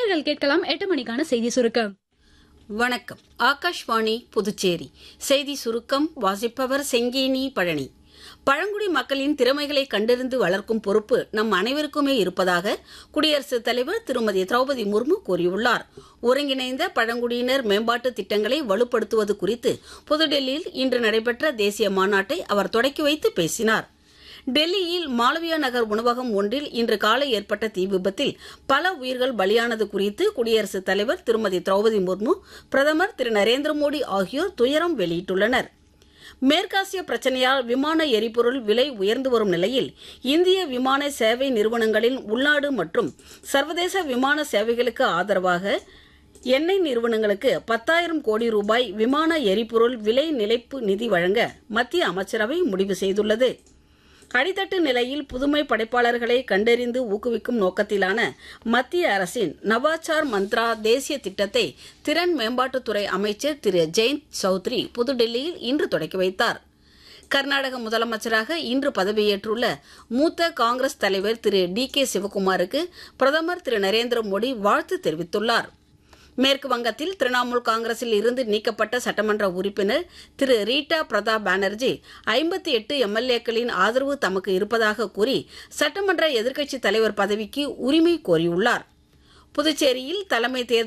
நேர்கள் கேட்கலாம் எட்டு மணிக்கான செய்தி சுருக்கம் வணக்கம் ஆகாஷ்வாணி புதுச்சேரி செய்தி சுருக்கம் வாசிப்பவர் செங்கேனி பழனி பழங்குடி மக்களின் திறமைகளை கண்டறிந்து வளர்க்கும் பொறுப்பு நம் அனைவருக்குமே இருப்பதாக குடியரசுத் தலைவர் திருமதி திரௌபதி முர்மு கூறியுள்ளார் ஒருங்கிணைந்த பழங்குடியினர் மேம்பாட்டு திட்டங்களை வலுப்படுத்துவது குறித்து புதுடெல்லியில் இன்று நடைபெற்ற தேசிய மாநாட்டை அவர் தொடக்கி வைத்து பேசினார் டெல்லியில் மாளவியா நகர் உணவகம் ஒன்றில் இன்று காலை ஏற்பட்ட தீ விபத்தில் பல உயிர்கள் பலியானது குறித்து குடியரசுத் தலைவர் திருமதி திரௌபதி முர்மு பிரதமர் திரு நரேந்திர மோடி ஆகியோர் துயரம் வெளியிட்டுள்ளனர் மேற்காசிய பிரச்சனையால் விமான எரிபொருள் விலை உயர்ந்து வரும் நிலையில் இந்திய விமான சேவை நிறுவனங்களின் உள்நாடு மற்றும் சர்வதேச விமான சேவைகளுக்கு ஆதரவாக எண்ணெய் நிறுவனங்களுக்கு பத்தாயிரம் கோடி ரூபாய் விமான எரிபொருள் விலை நிலைப்பு நிதி வழங்க மத்திய அமைச்சரவை முடிவு செய்துள்ளது அடித்தட்டு நிலையில் புதுமை படைப்பாளர்களை கண்டறிந்து ஊக்குவிக்கும் நோக்கத்திலான மத்திய அரசின் நவாச்சார் மந்த்ரா தேசிய திட்டத்தை திறன் மேம்பாட்டுத்துறை அமைச்சர் திரு ஜெயந்த் சௌத்ரி புதுடெல்லியில் இன்று தொடக்கி வைத்தார் கர்நாடக முதலமைச்சராக இன்று பதவியேற்றுள்ள மூத்த காங்கிரஸ் தலைவர் திரு டி கே சிவகுமாருக்கு பிரதமர் திரு நரேந்திர மோடி வாழ்த்து தெரிவித்துள்ளார் மேற்கு வங்கத்தில் திரிணாமுல் காங்கிரஸில் இருந்து நீக்கப்பட்ட சட்டமன்ற உறுப்பினர் திரு ரீட்டா பிரதாப் பானர்ஜி ஐம்பத்தி எட்டு எம்எல்ஏக்களின் ஆதரவு தமக்கு இருப்பதாக கூறி சட்டமன்ற எதிர்க்கட்சித் தலைவர் பதவிக்கு உரிமை கோரியுள்ளார் புதுச்சேரியில் தலைமை தேர்தல்